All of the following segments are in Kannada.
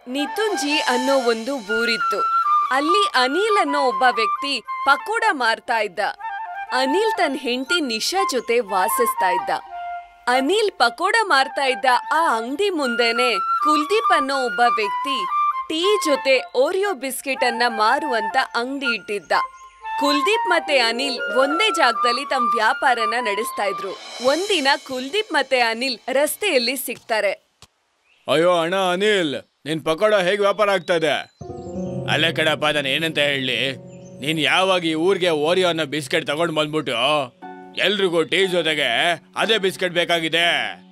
ನಿತುಂಜಿ ಅನ್ನೋ ಒಂದು ಊರಿತ್ತು ಅಲ್ಲಿ ಅನಿಲ್ ಅನ್ನೋ ಒಬ್ಬ ವ್ಯಕ್ತಿ ಪಕೋಡ ಮಾರ್ತಾ ಇದ್ದ ಅನಿಲ್ ತನ್ನ ಹೆಂಡತಿ ನಿಶಾ ಜೊತೆ ವಾಸಿಸ್ತಾ ಇದ್ದ ಅನಿಲ್ ಪಕೋಡ ಮಾರ್ತಾ ಇದ್ದ ಆ ಅಂಗಡಿ ಮುಂದೆನೆ ಕುಲ್ದೀಪ್ ಅನ್ನೋ ಒಬ್ಬ ವ್ಯಕ್ತಿ ಟೀ ಜೊತೆ ಓರಿಯೋ ಬಿಸ್ಕೆಟ್ ಅನ್ನ ಮಾರುವಂತ ಅಂಗಡಿ ಇಟ್ಟಿದ್ದ ಕುಲ್ದೀಪ್ ಮತ್ತೆ ಅನಿಲ್ ಒಂದೇ ಜಾಗದಲ್ಲಿ ತಮ್ಮ ವ್ಯಾಪಾರನ ನಡೆಸ್ತಾ ಇದ್ರು ಒಂದಿನ ಕುಲ್ದೀಪ್ ಮತ್ತೆ ಅನಿಲ್ ರಸ್ತೆಯಲ್ಲಿ ಸಿಗ್ತಾರೆ ಅಯ್ಯೋ ಅಣ್ಣ ಅನಿಲ್ ನಿನ್ ಪಕೋಡ ಹೇಗೆ ವ್ಯಾಪಾರ ಆಗ್ತಾ ಇದೆ ಅಲ್ಲೇ ಕಣಪ್ಪ ನಾನು ಏನಂತ ಹೇಳಿ ನೀನ್ ಯಾವಾಗ ಈ ಊರಿಗೆ ಓರಿಯೋ ಅನ್ನೋ ಬಿಸ್ಕೆಟ್ ತಗೊಂಡ್ ಬಂದ್ಬಿಟ್ಟು ಎಲ್ರಿಗೂ ಟೀ ಜೊತೆಗೆ ಅದೇ ಬಿಸ್ಕೆಟ್ ಬೇಕಾಗಿದೆ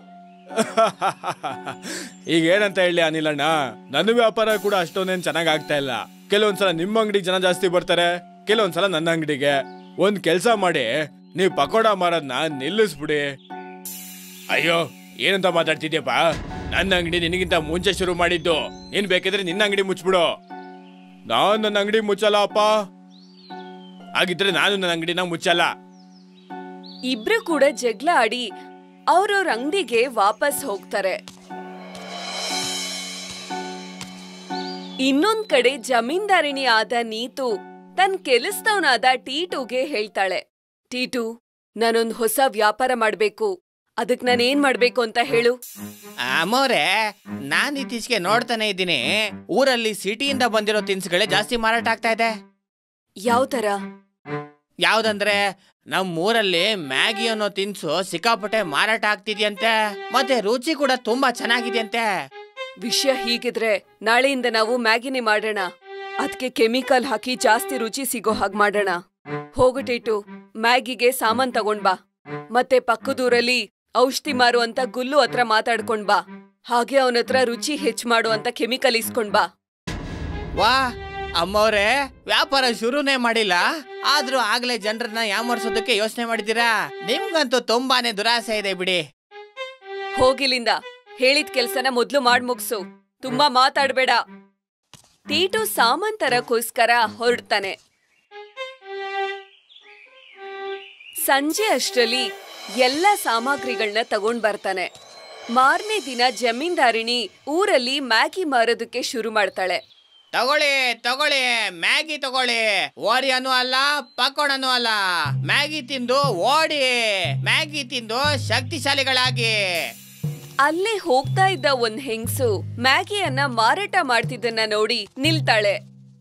ಈಗ ಏನಂತ ಹೇಳಿ ಅನಿಲ್ ಅಣ್ಣ ನನ್ನ ವ್ಯಾಪಾರ ಕೂಡ ಅಷ್ಟೊಂದೇನ್ ಚೆನ್ನಾಗ್ ಆಗ್ತಾ ಇಲ್ಲ ಕೆಲವೊಂದ್ಸಲ ನಿಮ್ಮ ಅಂಗಡಿಗೆ ಜನ ಜಾಸ್ತಿ ಬರ್ತಾರೆ ಕೆಲವೊಂದ್ಸಲ ನನ್ನ ಅಂಗಡಿಗೆ ಒಂದ್ ಕೆಲ್ಸ ಮಾಡಿ ನೀವು ಪಕೋಡ ಮಾರೋದ್ನ ನಿಲ್ಲಿಸ್ಬಿಡಿ ಅಯ್ಯೋ ಏನಂತ ಮಾತಾಡ್ತಿದ್ಯಪ್ಪ ನನ್ನ ಅಂಗಡಿ ನಿನಗಿಂತ ಮುಂಚೆ ಶುರು ಮಾಡಿದ್ದು ನೀನ್ ಬೇಕಿದ್ರೆ ನಿನ್ನ ಅಂಗಡಿ ಮುಚ್ಬಿಡು ನಾನ್ ನನ್ನ ಅಂಗಡಿ ಮುಚ್ಚಲ್ಲ ಅಪ್ಪ ಹಾಗಿದ್ರೆ ನಾನು ನನ್ನ ಅಂಗಡಿನ ಮುಚ್ಚಲ್ಲ ಇಬ್ರು ಕೂಡ ಜಗಳ ಆಡಿ ಅವ್ರವ್ರ ಅಂಗಡಿಗೆ ವಾಪಸ್ ಹೋಗ್ತಾರೆ ಇನ್ನೊಂದ್ ಕಡೆ ಜಮೀನ್ದಾರಿಣಿ ಆದ ನೀತು ತನ್ ಕೆಲಸದವನಾದ ಟೀಟುಗೆ ಹೇಳ್ತಾಳೆ ಟೀಟು ನಾನೊಂದ್ ಹೊಸ ವ್ಯಾಪಾರ ಮಾಡ್ಬೇಕು ಅದಕ್ ನಾನೇನ್ ಮಾಡ್ಬೇಕು ಅಂತ ಹೇಳು ಅಮ್ಮವ್ರೆ ನಾನ್ ಇತ್ತೀಚೆಗೆ ನೋಡ್ತಾನೆ ಇದ್ದೀನಿ ಊರಲ್ಲಿ ಸಿಟಿಯಿಂದ ಬಂದಿರೋ ತಿನ್ಸುಗಳೇ ಜಾಸ್ತಿ ಮಾರಾಟ ಆಗ್ತಾ ಇದೆ ಯಾವ ತರ ಯಾವ್ದಂದ್ರೆ ನಮ್ ಊರಲ್ಲಿ ಮ್ಯಾಗಿ ಅನ್ನೋ ತಿನ್ಸು ಸಿಕ್ಕಾಪಟ್ಟೆ ಮಾರಾಟ ಆಗ್ತಿದ್ಯಂತೆ ಮತ್ತೆ ರುಚಿ ಕೂಡ ತುಂಬಾ ಚೆನ್ನಾಗಿದೆಯಂತೆ ವಿಷಯ ಹೀಗಿದ್ರೆ ನಾಳೆಯಿಂದ ನಾವು ಮ್ಯಾಗಿನೇ ಮಾಡೋಣ ಅದಕ್ಕೆ ಕೆಮಿಕಲ್ ಹಾಕಿ ಜಾಸ್ತಿ ರುಚಿ ಸಿಗೋ ಹಾಗ್ ಮಾಡೋಣ ಹೋಗು ಟೀಟು ಮ್ಯಾಗಿಗೆ ಸಾಮಾನ್ ತಗೊಂಡ್ ಬಾ ಮತ್ತೆ ಪಕ್ಕದೂರಲ್ಲಿ ಔಷಧಿ ಮಾರುವಂತ ಗುಲ್ಲು ಹತ್ರ ಮಾತಾಡ್ಕೊಂಡ್ ಬಾ ಹಾಗೆ ಅವನ ಹತ್ರ ರುಚಿ ಹೆಚ್ಚ್ ಮಾಡುವಂತ ಕೆಮಿಕಲ್ ಇಸ್ಕೊಂಡ್ ಬಾ ವಾ ಅಮ್ಮವ್ರೆ ವ್ಯಾಪಾರ ಶುರುನೇ ಮಾಡಿಲ್ಲ ಆದ್ರೂ ಆಗ್ಲೇ ಜನರನ್ನ ಯಾಮರ್ಸೋದಕ್ಕೆ ಯೋಚನೆ ಮಾಡಿದ್ದೀರಾ ನಿಮ್ಗಂತೂ ತುಂಬಾನೇ ದುರಾಸೆ ಇದೆ ಬಿಡಿ ಹೋಗಿಲಿಂದ ಹೇಳಿದ ಕೆಲ್ಸನ ಮೊದ್ಲು ಮಾಡ್ ಮುಗ್ಸು ತುಂಬಾ ಮಾತಾಡ್ಬೇಡ ಟೀಟು ಸಾಮಾನ್ ತರಕ್ಕೋಸ್ಕರ ಹೊರಡ್ತಾನೆ ಸಂಜೆ ಅಷ್ಟರಲ್ಲಿ ಎಲ್ಲ ಸಾಮಗ್ರಿಗಳನ್ನ ತಗೊಂಡ್ ಬರ್ತಾನೆ ಮಾರನೇ ದಿನ ಜಮೀನ್ದಾರಿಣಿ ಊರಲ್ಲಿ ಮ್ಯಾಗಿ ಮಾರೋದಕ್ಕೆ ಶುರು ಮಾಡ್ತಾಳೆ ತಗೊಳ್ಳಿ ತಗೊಳ್ಳಿ ಮ್ಯಾಗಿ ತಗೊಳ್ಳಿ ಓರಿಯನೂ ಅಲ್ಲ ಪಕೋಡನೂ ಅಲ್ಲ ಮ್ಯಾಗಿ ತಿಂದು ಓಡಿ ಮ್ಯಾಗಿ ತಿಂದು ಶಕ್ತಿಶಾಲಿಗಳಾಗಿ ಅಲ್ಲೇ ಹೋಗ್ತಾ ಇದ್ದ ಒಂದ್ ಹೆಂಗ್ಸು ಮ್ಯಾಗಿಯನ್ನ ಮಾರಾಟ ಮಾಡ್ತಿದ್ದನ್ನ ನೋಡಿ ನಿಲ್ತಾಳೆ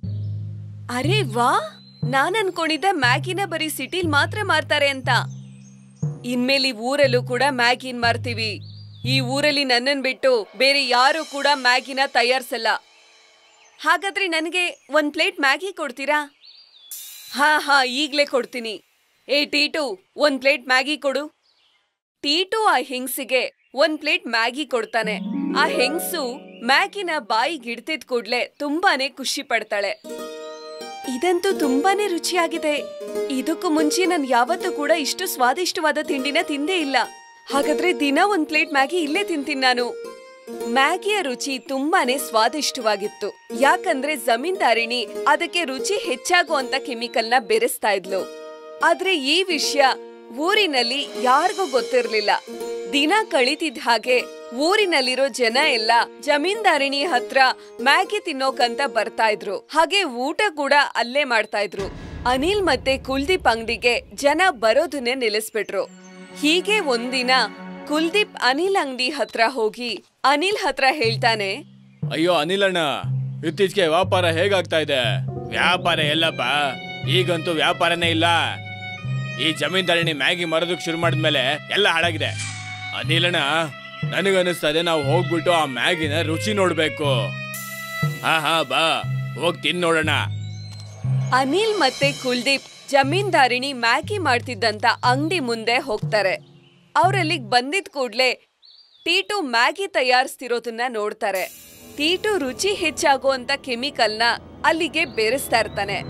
ಅರೆ ವಾ ನಾನ್ ಅನ್ಕೊಂಡಿದ್ದ ಮ್ಯಾಗಿನ ಬರೀ ಸಿಟಿಲ್ ಮಾತ್ರ ಮಾರ್ತಾರೆ ಅಂತ ಇನ್ಮೇಲೆ ಈ ಊರಲ್ಲೂ ಕೂಡ ಮ್ಯಾಗಿನ್ ಮಾರ್ತೀವಿ ಈ ಊರಲ್ಲಿ ನನ್ನನ್ ಬಿಟ್ಟು ಬೇರೆ ಯಾರು ಕೂಡ ಮ್ಯಾಗಿನ ತಯಾರ್ಸಲ್ಲ ಹಾಗಾದ್ರೆ ನನಗೆ ಒಂದ್ ಪ್ಲೇಟ್ ಮ್ಯಾಗಿ ಕೊಡ್ತೀರಾ ಹಾ ಹಾ ಈಗ್ಲೇ ಕೊಡ್ತೀನಿ ಏ ಟೀಟು ಒಂದ್ ಪ್ಲೇಟ್ ಮ್ಯಾಗಿ ಕೊಡು ಟೀಟು ಆ ಹೆಂಗ್ಸಿಗೆ ಒಂದ್ ಪ್ಲೇಟ್ ಮ್ಯಾಗಿ ಕೊಡ್ತಾನೆ ಆ ಹೆಂಗ್ಸು ಮ್ಯಾಗಿನ ಬಾಯಿಗಿಡ್ತಿದ್ ಕೂಡ್ಲೆ ತುಂಬಾನೇ ಖುಷಿ ಪಡ್ತಾಳೆ ಇದಂತೂ ತುಂಬಾನೇ ರುಚಿಯಾಗಿದೆ ಇದಕ್ಕೂ ಮುಂಚೆ ನಾನು ಯಾವತ್ತೂ ಕೂಡ ಇಷ್ಟು ಸ್ವಾದಿಷ್ಟವಾದ ತಿಂಡಿನ ತಿಂದೇ ಇಲ್ಲ ಹಾಗಾದ್ರೆ ದಿನ ಒಂದ್ ಪ್ಲೇಟ್ ಮ್ಯಾಗಿ ಇಲ್ಲೇ ತಿಂತೀನಿ ನಾನು ಮ್ಯಾಗಿಯ ರುಚಿ ತುಂಬಾನೇ ಸ್ವಾದಿಷ್ಟವಾಗಿತ್ತು ಯಾಕಂದ್ರೆ ಜಮೀನ್ದಾರಿಣಿ ಅದಕ್ಕೆ ರುಚಿ ಹೆಚ್ಚಾಗುವಂತ ಕೆಮಿಕಲ್ನ ಬೆರೆಸ್ತಾ ಇದ್ಲು ಆದ್ರೆ ಈ ವಿಷಯ ಊರಿನಲ್ಲಿ ಯಾರಿಗೂ ಗೊತ್ತಿರ್ಲಿಲ್ಲ ದಿನ ಕಳಿತಿದ್ದ ಹಾಗೆ ಊರಿನಲ್ಲಿರೋ ಜನ ಎಲ್ಲ ಜಮೀನ್ದಾರಿಣಿ ಹತ್ರ ಮ್ಯಾಗಿ ತಿನ್ನೋಕಂತ ಬರ್ತಾ ಇದ್ರು ಹಾಗೆ ಊಟ ಕೂಡ ಅಲ್ಲೇ ಮಾಡ್ತಾ ಇದ್ರು ಅನಿಲ್ ಮತ್ತೆ ಕುಲ್ದೀಪ್ ಅಂಗಡಿಗೆ ಜನ ಬರೋದನ್ನೇ ನಿಲ್ಲಿಸ್ಬಿಟ್ರು ಹೀಗೆ ಒಂದಿನ ಕುಲ್ದೀಪ್ ಅನಿಲ್ ಅಂಗಡಿ ಹತ್ರ ಹೋಗಿ ಅನಿಲ್ ಹತ್ರ ಹೇಳ್ತಾನೆ ಅಯ್ಯೋ ಅನಿಲ್ ಅಣ್ಣ ಇತ್ತೀಚೆಗೆ ವ್ಯಾಪಾರ ಹೇಗಾಗ್ತಾ ಇದೆ ವ್ಯಾಪಾರ ಎಲ್ಲಪ್ಪ ಈಗಂತೂ ವ್ಯಾಪಾರನೇ ಇಲ್ಲ ಈ ಜಮೀನ್ದಾರಿಣಿ ಮ್ಯಾಗಿ ಮರೋದಕ್ಕೆ ಶುರು ಮಾಡಿದ್ಮೇಲೆ ಎಲ್ಲ ಹಾಳಾಗಿದೆ ಅನಿಲಣ್ಣ ನನಗನ್ನಿಸ್ತಾ ಇದೆ ನಾವು ಹೋಗ್ಬಿಟ್ಟು ಆ ಮ್ಯಾಗಿನ ರುಚಿ ನೋಡ್ಬೇಕು ಹಾ ಹಾ ಬಾ ಹೋಗ್ ತಿನ್ ನೋಡೋಣ ಅನಿಲ್ ಮತ್ತೆ ಕುಲ್ದೀಪ್ ಜಮೀನ್ದಾರಿಣಿ ಮ್ಯಾಗಿ ಮಾಡ್ತಿದ್ದಂತ ಅಂಗಡಿ ಮುಂದೆ ಹೋಗ್ತಾರೆ ಅವ್ರಲ್ಲಿಗ್ ಬಂದಿದ್ ಕೂಡ್ಲೆ ಟೀಟು ಮ್ಯಾಗಿ ತಯಾರಿಸ್ತಿರೋದನ್ನ ನೋಡ್ತಾರೆ ಟೀಟು ರುಚಿ ಹೆಚ್ಚಾಗುವಂತ ಕೆಮಿಕಲ್ನ ಅಲ್ಲಿಗೆ ಬೆರೆಸ್ತಾ ಇರ್ತಾನೆ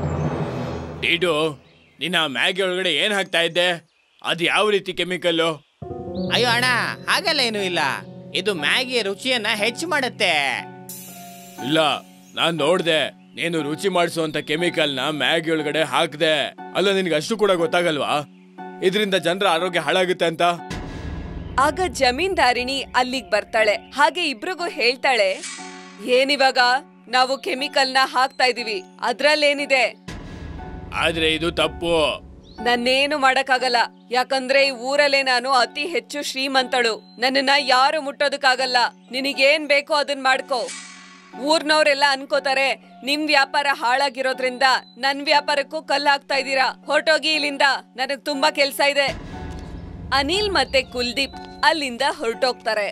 ಟೀಟು ನಿನ್ನ ಮ್ಯಾಗಿ ಒಳಗಡೆ ಏನ್ ಹಾಕ್ತಾ ಇದ್ದೆ ಅದು ಯಾವ ರೀತಿ ಕೆಮಿಕಲ್ಲು ಅಯ್ಯೋ ಅಣ್ಣ ಹಾಗೆಲ್ಲ ಏನೂ ಇಲ್ಲ ಇದು ಮ್ಯಾಗಿಯ ರುಚಿಯನ್ನ ಹೆಚ್ಚು ಮಾಡುತ್ತೆ ಇಲ್ಲ ನಾನ್ ನೋಡ್ದೆ ನೀನು ರುಚಿ ಮಾಡಿಸುವಂತ ಕೆಮಿಕಲ್ನ ಮ್ಯಾಗಿ ಒಳಗಡೆ ಹಾಕ್ದೆ ಅಲ್ಲ ನಿನ್ಗೆ ಅಷ್ಟು ಕೂಡ ಗೊತ್ತಾಗಲ್ವಾ ಇದರಿಂದ ಜನರ ಆರೋಗ್ಯ ಹಾಳಾಗುತ್ತೆ ಅಂತ ಆಗ ಜಮೀನ್ದಾರಿಣಿ ಅಲ್ಲಿಗ್ ಬರ್ತಾಳೆ ಹಾಗೆ ಇಬ್ರಿಗೂ ಹೇಳ್ತಾಳೆ ಏನಿವಾಗ ನಾವು ಕೆಮಿಕಲ್ನ ಹಾಕ್ತಾ ಇದೀವಿ ಅದ್ರಲ್ಲೇನಿದೆ ಆದ್ರೆ ಇದು ತಪ್ಪು ನನ್ನೇನು ಮಾಡಕ್ಕಾಗಲ್ಲ ಯಾಕಂದ್ರೆ ಈ ಊರಲ್ಲೇ ನಾನು ಅತಿ ಹೆಚ್ಚು ಶ್ರೀಮಂತಳು ನನ್ನನ್ನ ಯಾರು ಮುಟ್ಟೋದಕ್ಕಾಗಲ್ಲ ನಿನಗೇನ್ ಬೇಕೋ ಅದನ್ ಮಾಡ್ಕೋ ಊರ್ನವ್ರೆಲ್ಲ ಅನ್ಕೋತಾರೆ ನಿಮ್ ವ್ಯಾಪಾರ ಹಾಳಾಗಿರೋದ್ರಿಂದ ನನ್ ವ್ಯಾಪಾರಕ್ಕೂ ಕಲ್ಲು ಹಾಕ್ತಾ ಇದೀರಾ ಹೊರಟೋಗಿ ಇಲ್ಲಿಂದ ನನಗ್ ತುಂಬಾ ಕೆಲ್ಸ ಇದೆ ಅನಿಲ್ ಮತ್ತೆ ಕುಲ್ದೀಪ್ ಅಲ್ಲಿಂದ ಹೊರಟೋಗ್ತಾರೆ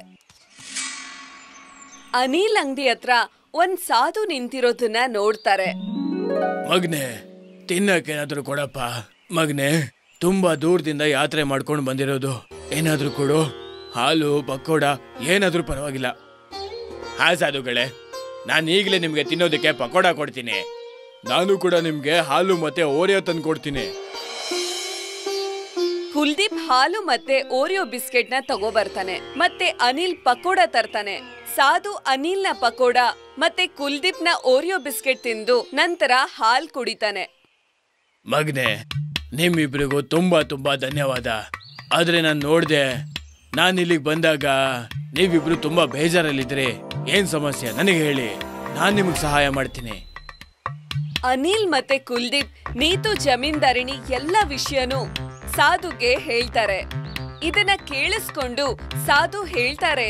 ಅನಿಲ್ ಅಂಗಡಿ ಹತ್ರ ಒಂದ್ ಸಾಧು ನಿಂತಿರೋದನ್ನ ನೋಡ್ತಾರೆ ಮಗ್ನೆ ತಿನ್ನಕ್ಕೇನಾದ್ರೂ ಕೊಡಪ್ಪ ಮಗ್ನೆ ತುಂಬಾ ದೂರದಿಂದ ಯಾತ್ರೆ ಮಾಡ್ಕೊಂಡು ಬಂದಿರೋದು ಏನಾದ್ರೂ ಕೊಡು ಹಾಲು ಪಕೋಡ ಏನಾದ್ರೂ ಪರವಾಗಿಲ್ಲ ಹಾ ಸಾಧುಗಳೇ ನಾನು ಈಗಲೇ ನಿಮ್ಗೆ ತಿನ್ನೋದಕ್ಕೆ ಪಕೋಡ ಕೊಡ್ತೀನಿ ನಾನು ಕೂಡ ನಿಮ್ಗೆ ಹಾಲು ಮತ್ತೆ ಓರಿಯೋ ತಂದು ಕೊಡ್ತೀನಿ ಕುಲ್ದೀಪ್ ಹಾಲು ಮತ್ತೆ ಓರಿಯೋ ಬಿಸ್ಕೆಟ್ ನ ತಗೋಬರ್ತಾನೆ ಮತ್ತೆ ಅನಿಲ್ ಪಕೋಡ ತರ್ತಾನೆ ಸಾಧು ಅನಿಲ್ ನ ಪಕೋಡ ಮತ್ತೆ ಕುಲ್ದೀಪ್ ನ ಓರಿಯೋ ಬಿಸ್ಕೆಟ್ ತಿಂದು ನಂತರ ಹಾಲ್ ಕುಡಿತಾನೆ ಮಗ್ನೆ ನಿಮ್ಮಿಬ್ರಿಗೂ ತುಂಬಾ ತುಂಬಾ ಧನ್ಯವಾದ ಆದ್ರೆ ನಾನು ನೋಡ್ದೆ ನಾನು ಇಲ್ಲಿಗೆ ಬಂದಾಗ ನೀವಿಬ್ರು ತುಂಬಾ ಬೇಜಾರಲ್ಲಿದ್ರಿ ಏನ್ ಸಮಸ್ಯೆ ನನಗೆ ಹೇಳಿ ನಾನು ನಿಮಗೆ ಸಹಾಯ ಮಾಡ್ತೀನಿ ಅನಿಲ್ ಮತ್ತೆ ಕುಲ್ದೀಪ್ ನೀತು ಜಮೀನ್ದಾರಿಣಿ ಎಲ್ಲ ವಿಷಯನೂ ಸಾಧುಗೆ ಹೇಳ್ತಾರೆ ಇದನ್ನ ಕೇಳಿಸ್ಕೊಂಡು ಸಾಧು ಹೇಳ್ತಾರೆ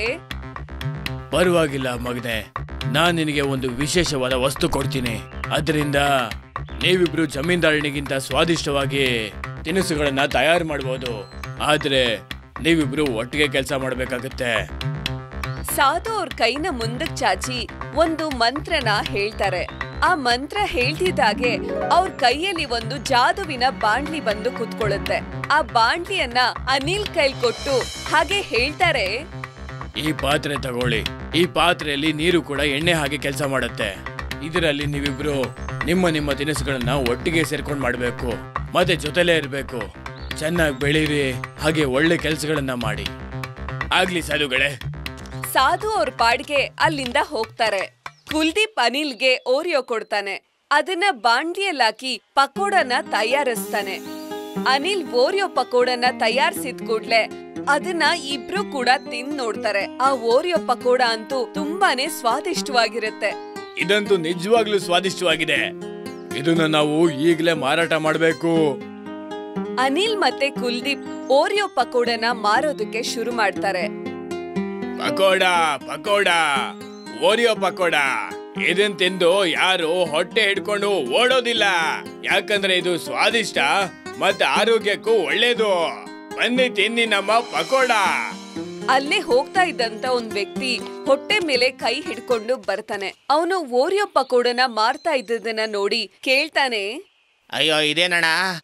ಪರವಾಗಿಲ್ಲ ಮಗನೆ ನಾನ್ ನಿನಗೆ ಒಂದು ವಿಶೇಷವಾದ ವಸ್ತು ಕೊಡ್ತೀನಿ ಅದರಿಂದ ನೀವಿಬ್ರು ಜಮೀನ್ದಾರಣಿಗಿಂತ ಸ್ವಾದಿಷ್ಟವಾಗಿ ತಿನಿಸುಗಳನ್ನ ತಯಾರು ಮಾಡ್ಬೋದು ಆದ್ರೆ ನೀವಿಬ್ರು ಒಟ್ಟಿಗೆ ಕೆಲಸ ಮಾಡ್ಬೇಕಾಗತ್ತೆ ಸಾಧು ಅವ್ರ ಕೈನ ಮುಂದಕ್ ಚಾಚಿ ಒಂದು ಮಂತ್ರನ ಹೇಳ್ತಾರೆ ಆ ಮಂತ್ರ ಹೇಳ್ತಿದ್ದಾಗೆ ಅವ್ರ ಕೈಯಲ್ಲಿ ಒಂದು ಜಾದುವಿನ ಬಾಂಡ್ಲಿ ಬಂದು ಕುತ್ಕೊಳ್ಳುತ್ತೆ ಆ ಬಾಂಡ್ಲಿಯನ್ನ ಅನಿಲ್ ಕೈಲ್ ಕೊಟ್ಟು ಹಾಗೆ ಹೇಳ್ತಾರೆ ಈ ಪಾತ್ರೆ ತಗೊಳ್ಳಿ ಈ ಪಾತ್ರೆಯಲ್ಲಿ ನೀರು ಕೂಡ ಎಣ್ಣೆ ಹಾಗೆ ಕೆಲಸ ಮಾಡುತ್ತೆ ಇದರಲ್ಲಿ ನೀವಿಬ್ರು ನಿಮ್ಮ ನಿಮ್ಮ ತಿನಿಸುಗಳನ್ನ ಒಟ್ಟಿಗೆ ಸೇರ್ಕೊಂಡು ಮಾಡ್ಬೇಕು ಮತ್ತೆ ಜೊತೆಲೇ ಇರ್ಬೇಕು ಚೆನ್ನಾಗಿ ಬೆಳೀರಿ ಹಾಗೆ ಒಳ್ಳೆ ಕೆಲಸಗಳನ್ನ ಮಾಡಿ ಆಗ್ಲಿ ಸಾಧುಗಳೇ ಸಾಧು ಅವ್ರ ಪಾಡ್ಗೆ ಅಲ್ಲಿಂದ ಹೋಗ್ತಾರೆ ಕುಲ್ದೀಪ್ ಅನಿಲ್ಗೆ ಓರಿಯೋ ಕೊಡ್ತಾನೆ ಅದನ್ನ ಬಾಂಡ್ಲಿಯಲ್ಲಾಕಿ ಪಕೋಡನ ತಯಾರಿಸ್ತಾನೆ ಅನಿಲ್ ಓರಿಯೋ ಪಕೋಡನ ತಯಾರಿಸಿದ ಕೂಡ್ಲೆ ಅದನ್ನ ಇಬ್ರು ಕೂಡ ತಿಂದ್ ನೋಡ್ತಾರೆ ಆ ಓರಿಯೋ ಪಕೋಡ ಅಂತೂ ತುಂಬಾನೇ ಸ್ವಾದಿಷ್ಟವಾಗಿರುತ್ತೆ ಇದಂತೂ ನಿಜವಾಗ್ಲೂ ಸ್ವಾದಿಷ್ಟವಾಗಿದೆ ಇದನ್ನ ನಾವು ಈಗಲೇ ಮಾರಾಟ ಮಾಡಬೇಕು ಅನಿಲ್ ಮತ್ತೆ ಕುಲ್ದೀಪ್ ಓರಿಯೋ ಪಕೋಡನ ಮಾರೋದಕ್ಕೆ ಶುರು ಮಾಡ್ತಾರೆ ಪಕೋಡ ಪಕೋಡ ಓರಿಯೋ ಪಕೋಡ ಇದನ್ ತಿಂದು ಯಾರು ಹೊಟ್ಟೆ ಹಿಡ್ಕೊಂಡು ಓಡೋದಿಲ್ಲ ಯಾಕಂದ್ರೆ ಇದು ಸ್ವಾದಿಷ್ಟ ಮತ್ತೆ ಆರೋಗ್ಯಕ್ಕೂ ಒಳ್ಳೇದು ಬನ್ನಿ ತಿನ್ನಿ ನಮ್ಮ ಪಕೋಡ ಅಲ್ಲೇ ಹೋಗ್ತಾ ಇದ್ದಂತ ಒಂದ್ ವ್ಯಕ್ತಿ ಹೊಟ್ಟೆ ಮೇಲೆ ಕೈ ಹಿಡ್ಕೊಂಡು ಬರ್ತಾನೆ ಅವನು ಓರಿಯೋ ಪಕೋಡನ ಮಾರ್ತಾ ಇದ್ದದನ್ನ ನೋಡಿ ಕೇಳ್ತಾನೆ ಅಯ್ಯೋ ಇದೇನಣ್ಣ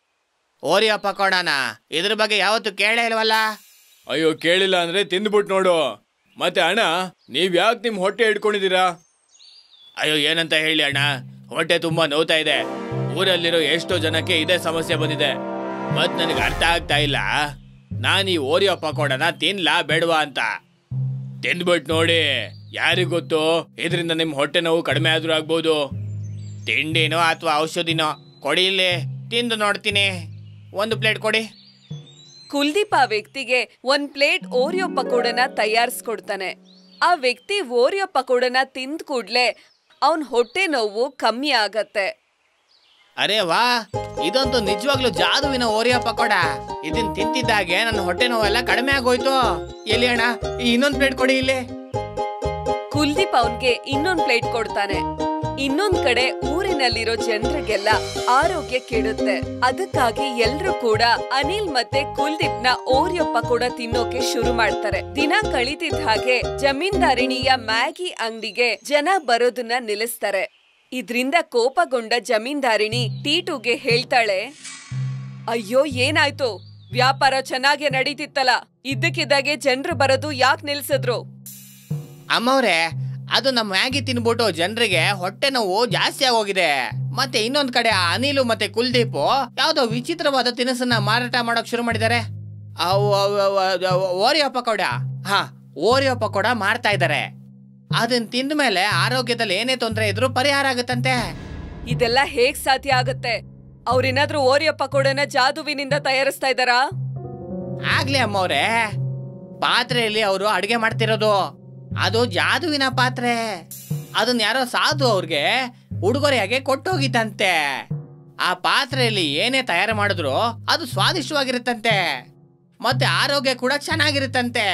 ಓರಿಯೋ ಪಕೋಡನ ಇದ್ರ ಬಗ್ಗೆ ಯಾವತ್ತು ಕೇಳೇ ಇಲ್ವಲ್ಲ ಅಯ್ಯೋ ಕೇಳಿಲ್ಲ ಅಂದ್ರೆ ತಿಂದ್ಬಿಟ್ ನೋಡು ಮತ್ತೆ ಅಣ್ಣ ನೀವ್ ಯಾಕೆ ನಿಮ್ ಹೊಟ್ಟೆ ಹಿಡ್ಕೊಂಡಿದ್ದೀರಾ ಅಯ್ಯೋ ಏನಂತ ಹೇಳಿ ಅಣ್ಣ ಹೊಟ್ಟೆ ತುಂಬಾ ನೋವ್ತಾ ಇದೆ ಊರಲ್ಲಿರೋ ಎಷ್ಟೋ ಜನಕ್ಕೆ ಇದೇ ಸಮಸ್ಯೆ ಬಂದಿದೆ ಮತ್ ನನಗೆ ಅರ್ಥ ಆಗ್ತಾ ಇಲ್ಲ ನಾನು ಈ ಓರಿಯೋ ಪಕೋಡನ ತಿನ್ಲಾ ಬೇಡವಾ ಅಂತ ತಿಂದ್ಬಿಟ್ ನೋಡಿ ಯಾರಿಗ್ ಗೊತ್ತು ಇದರಿಂದ ನಿಮ್ ಹೊಟ್ಟೆ ನೋವು ಕಡಿಮೆ ಆದ್ರೂ ಆಗ್ಬೋದು ತಿಂಡಿನೋ ಅಥವಾ ಔಷಧಿನೋ ಕೊಡಿ ಇಲ್ಲಿ ತಿಂದು ನೋಡ್ತೀನಿ ಒಂದು ಪ್ಲೇಟ್ ಕೊಡಿ ಕುಲ್ದೀಪ್ ಆ ವ್ಯಕ್ತಿಗೆ ಒಂದ್ ಪ್ಲೇಟ್ ಓರಿಯೋ ಪಕೋಡನ ತಯಾರಿಸ್ಕೊಡ್ತಾನೆ ಆ ವ್ಯಕ್ತಿ ಓರಿಯೋ ಪಕೋಡನ ತಿಂದ್ ಕೂಡ್ಲೆ ಅವನ್ ಹೊಟ್ಟೆ ನೋವು ಕಮ್ಮಿ ಆಗತ್ತೆ ಅರೆ ವಾ ಇದಂತೂ ನಿಜವಾಗ್ಲೂ ಜಾದುವಿನ ಓರಿಯೋ ಪಕೋಡ ಇದನ್ ತಿಂತಿದ್ದಾಗೆ ನನ್ನ ಹೊಟ್ಟೆ ನೋವೆಲ್ಲ ಕಡಿಮೆ ಆಗೋಯ್ತು ಎಲ್ಲಿ ಅಣ್ಣ ಈ ಇನ್ನೊಂದ್ ಪ್ಲೇಟ್ ಕೊಡಿ ಇಲ್ಲಿ ಕುಲ್ದೀಪ್ ಅವನ್ಗೆ ಇನ್ನೊಂದ್ ಪ್ಲೇಟ್ ಕೊಡ್ತಾನೆ ಇನ್ನೊಂದ್ ಕಡೆ ಊರಿನಲ್ಲಿರೋ ಜನರಿಗೆಲ್ಲ ಆರೋಗ್ಯ ಕೆಡುತ್ತೆ ಅದಕ್ಕಾಗಿ ಎಲ್ರು ಕೂಡ ಅನಿಲ್ ಮತ್ತೆ ಕುಲ್ದೀಪ್ ನ ಓರಿಯೋ ಪಕೋಡ ತಿನ್ನೋಕೆ ಶುರು ಮಾಡ್ತಾರೆ ದಿನ ಕಳೀತಿದ್ದ ಹಾಗೆ ಜಮೀನ್ದಾರಿಣಿಯ ಮ್ಯಾಗಿ ಅಂಗಡಿಗೆ ಜನ ಬರೋದನ್ನ ನಿಲ್ಲಿಸ್ತಾರೆ ಇದ್ರಿಂದ ಕೋಪಗೊಂಡ ಜಮೀನ್ದಾರಿಣಿ ಟೀಟುಗೆ ಹೇಳ್ತಾಳೆ ಅಯ್ಯೋ ಏನಾಯ್ತು ವ್ಯಾಪಾರ ಚೆನ್ನಾಗೆ ನಡೀತಿತ್ತಲ್ಲ ಇದ್ದಕ್ಕಿದ್ದಾಗೆ ಜನರು ಬರೋದು ಯಾಕೆ ನಿಲ್ಸಿದ್ರು ಅಮ್ಮವ್ರೆ ಅದು ನಮ್ಮ ಮ್ಯಾಗಿ ತಿನ್ಬಿಟ್ಟು ಜನರಿಗೆ ಹೊಟ್ಟೆ ನೋವು ಜಾಸ್ತಿ ಆಗೋಗಿದೆ ಮತ್ತೆ ಇನ್ನೊಂದ್ ಕಡೆ ಆ ಅನಿಲು ಮತ್ತೆ ಕುಲ್ದೀಪು ಯಾವ್ದೋ ವಿಚಿತ್ರವಾದ ತಿನಿಸನ್ನ ಮಾರಾಟ ಮಾಡಕ್ ಶುರು ಮಾಡಿದ್ದಾರೆ ಅವು ಅವು- ಅವು- ಅವು- ಓರಿಯೋ ಪಕೋಡ ಹಾ ಓರಿಯೋ ಪಕೋಡ ಮಾಡ್ತಾ ಇದ್ದಾರೆ ಅದನ್ನ ತಿಂದ ಮೇಲೆ ಆರೋಗ್ಯದಲ್ಲಿ ಏನೇ ತೊಂದರೆ ಇದ್ರೂ ಪರಿಹಾರ ಆಗುತ್ತಂತೆ ಇದೆಲ್ಲ ಹೇಗ್ ಸಾಧ್ಯ ಆಗತ್ತೆ ಅವ್ರೇನಾದ್ರೂ ಓರಿಯೋ ಪಕೋಡನ ಜಾದುವಿನಿಂದ ತಯಾರಿಸ್ತಾ ಇದ್ದಾರಾ ಆಗ್ಲಿ ಅಮ್ಮವ್ರೆ ಪಾತ್ರೆಯಲ್ಲಿ ಅವರು ಅಡಿಗೆ ಮಾಡ್ತಿರೋದು ಅದು ಜಾದುವಿನ ಪಾತ್ರೆ ಅದನ್ನ ಯಾರೋ ಸಾಧು ಅವ್ರಿಗೆ ಉಡುಗೊರೆಯಾಗೆ ಕೊಟ್ಟೋಗಿತ್ತಂತೆ ಆ ಪಾತ್ರೆಯಲ್ಲಿ ಏನೇ ತಯಾರು ಮಾಡಿದ್ರು ಅದು ಸ್ವಾದಿಷ್ಟವಾಗಿರುತ್ತಂತೆ ಮತ್ತೆ ಆರೋಗ್ಯ ಕೂಡ ಚೆನ್ನಾಗಿರುತ್ತಂತೆ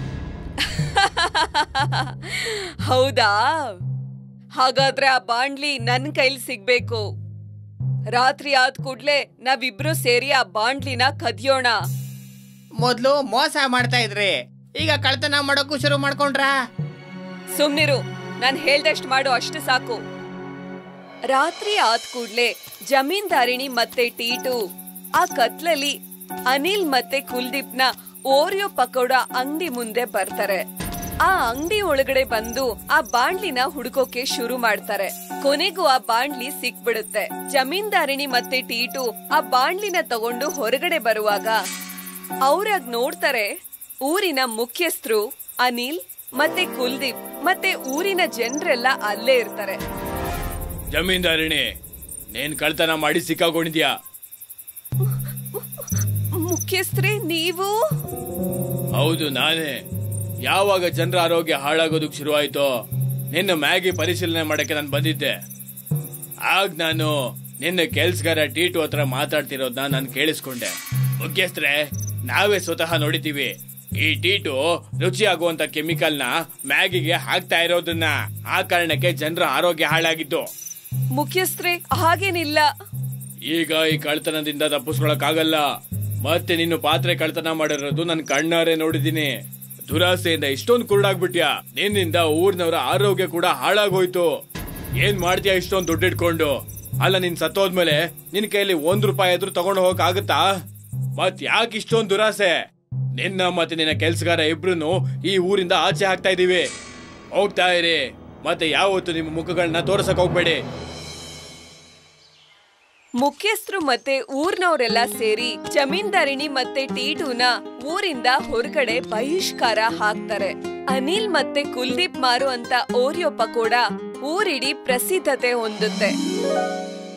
ಹೌದಾ ಹಾಗಾದ್ರೆ ಆ ಬಾಂಡ್ಲಿ ನನ್ ಕೈಲಿ ಸಿಗ್ಬೇಕು ರಾತ್ರಿ ಆದ್ ಕೂಡ್ಲೆ ನಾವಿಬ್ರು ಸೇರಿ ಆ ಬಾಂಡ್ಲಿನ ಕದಿಯೋಣ ಮೊದ್ಲು ಮೋಸ ಮಾಡ್ತಾ ಇದ್ರಿ ಈಗ ಕಳ್ತನ ಮಾಡೋಕ್ಕೂ ಶುರು ಮಾಡ್ಕೊಂಡ್ರಾ ಸುಮ್ನಿರು ನಾನ್ ಹೇಳ್ದಷ್ಟ್ ಮಾಡು ಅಷ್ಟು ಸಾಕು ರಾತ್ರಿ ಆದ್ ಕೂಡ್ಲೆ ಜಮೀನ್ದಾರಿಣಿ ಮತ್ತೆ ಟೀಟು ಆ ಕತ್ಲಲ್ಲಿ ಅನಿಲ್ ಮತ್ತೆ ಕುಲ್ದೀಪ್ನ ಓರಿಯೋ ಪಕೋಡ ಅಂಗಡಿ ಮುಂದೆ ಬರ್ತಾರೆ ಆ ಅಂಗಡಿ ಒಳಗಡೆ ಬಂದು ಆ ಬಾಂಡ್ಲಿನ ಹುಡುಕೋಕೆ ಶುರು ಮಾಡ್ತಾರೆ ಕೊನೆಗೂ ಆ ಬಾಂಡ್ಲಿ ಸಿಕ್ಬಿಡುತ್ತೆ ಜಮೀನ್ದಾರಿಣಿ ಮತ್ತೆ ಟೀಟು ಆ ಬಾಂಡ್ಲಿನ ತಗೊಂಡು ಹೊರಗಡೆ ಬರುವಾಗ ಅವ್ರಾಗ್ ನೋಡ್ತಾರೆ ಊರಿನ ಮುಖ್ಯಸ್ಥರು ಅನಿಲ್ ಮತ್ತೆ ಕುಲ್ದೀಪ್ ಮತ್ತೆ ಊರಿನ ಜನರೆಲ್ಲ ಅಲ್ಲೇ ಇರ್ತಾರೆ ಜಮೀನ್ದಾರಿಣಿ ನೀನ್ ಕಳ್ತನ ಮಾಡಿ ಸಿಕ್ಕಾಕೊಂಡಿದ್ಯಾ ಮುಖ್ಯಸ್ಥರೇ ನೀವು ಹೌದು ನಾನೇ ಯಾವಾಗ ಜನರ ಆರೋಗ್ಯ ಹಾಳಾಗೋದಕ್ಕೆ ಶುರುವಾಯ್ತೋ ನಿನ್ನ ಮ್ಯಾಗಿ ಪರಿಶೀಲನೆ ಮಾಡಕ್ಕೆ ನಾನು ಬಂದಿದ್ದೆ ಆಗ ನಾನು ನಿನ್ನ ಕೆಲ್ಸಗಾರ ಟೀಟು ಹತ್ರ ಮಾತಾಡ್ತಿರೋದನ್ನ ನಾನು ಕೇಳಿಸ್ಕೊಂಡೆ ಮುಖ್ಯಸ್ಥರೇ ನಾವೇ ಸ್ವತಃ ನೋಡಿದ್ದೀವಿ ಈ ಟೀಟು ರುಚಿ ಆಗುವಂತ ಕೆಮಿಕಲ್ನ ಮ್ಯಾಗಿಗೆ ಹಾಕ್ತಾ ಇರೋದನ್ನ ಆ ಕಾರಣಕ್ಕೆ ಜನರ ಆರೋಗ್ಯ ಹಾಳಾಗಿದ್ದು ಮುಖ್ಯಸ್ಥರೇ ಹಾಗೇನಿಲ್ಲ ಈಗ ಈ ಕಳ್ತನದಿಂದ ತಪ್ಪಿಸ್ಕೊಳಕ್ಕಾಗಲ್ಲ ಮತ್ತೆ ನೀನು ಪಾತ್ರೆ ಕಳ್ತನ ಮಾಡಿರೋದು ನನ್ ಕಣ್ಣಾರೆ ನೋಡಿದೀನಿ ದುರಾಸೆಯಿಂದ ಇಷ್ಟೊಂದು ಕುರುಡಾಗ್ಬಿಟ್ಯಾ ನಿನ್ನಿಂದ ಊರ್ನವರ ಆರೋಗ್ಯ ಕೂಡ ಹಾಳಾಗೋಯ್ತು ಏನ್ ಮಾಡ್ತೀಯ ಇಷ್ಟೊಂದು ದುಡ್ಡು ಇಟ್ಕೊಂಡು ಅಲ್ಲ ನೀನ್ ಸತ್ತೋದ್ಮೇಲೆ ನಿನ್ ಕೈಯಲ್ಲಿ ಒಂದ್ ರೂಪಾಯಿ ಆದ್ರೂ ತಗೊಂಡು ಹೋಗಕ್ ಆಗುತ್ತಾ ಮತ್ ಯಾಕೆ ಇಷ್ಟೊಂದು ದುರಾಸೆ ನಿನ್ನ ಮತ್ತೆ ನಿನ್ನ ಕೆಲ್ಸಗಾರ ಇಬ್ರು ಈ ಊರಿಂದ ಆಚೆ ಹಾಕ್ತಾ ಇದೀವಿ ಹೋಗ್ತಾ ಇರಿ ಮತ್ತೆ ಯಾವತ್ತು ನಿಮ್ಮ ಮುಖಗಳನ್ನ ತೋರ್ಸಕ್ ಹೋಗ್ಬೇಡಿ ಮುಖ್ಯಸ್ಥರು ಮತ್ತೆ ಊರ್ನವರೆಲ್ಲ ಸೇರಿ ಜಮೀನ್ದಾರಿಣಿ ಮತ್ತೆ ಟೀಟುನ ಊರಿಂದ ಹೊರಗಡೆ ಬಹಿಷ್ಕಾರ ಹಾಕ್ತಾರೆ ಅನಿಲ್ ಮತ್ತೆ ಕುಲ್ದೀಪ್ ಮಾರು ಅಂತ ಓರಿಯೋ ಪಕೋಡ ಊರಿಡೀ ಪ್ರಸಿದ್ಧತೆ ಹೊಂದುತ್ತೆ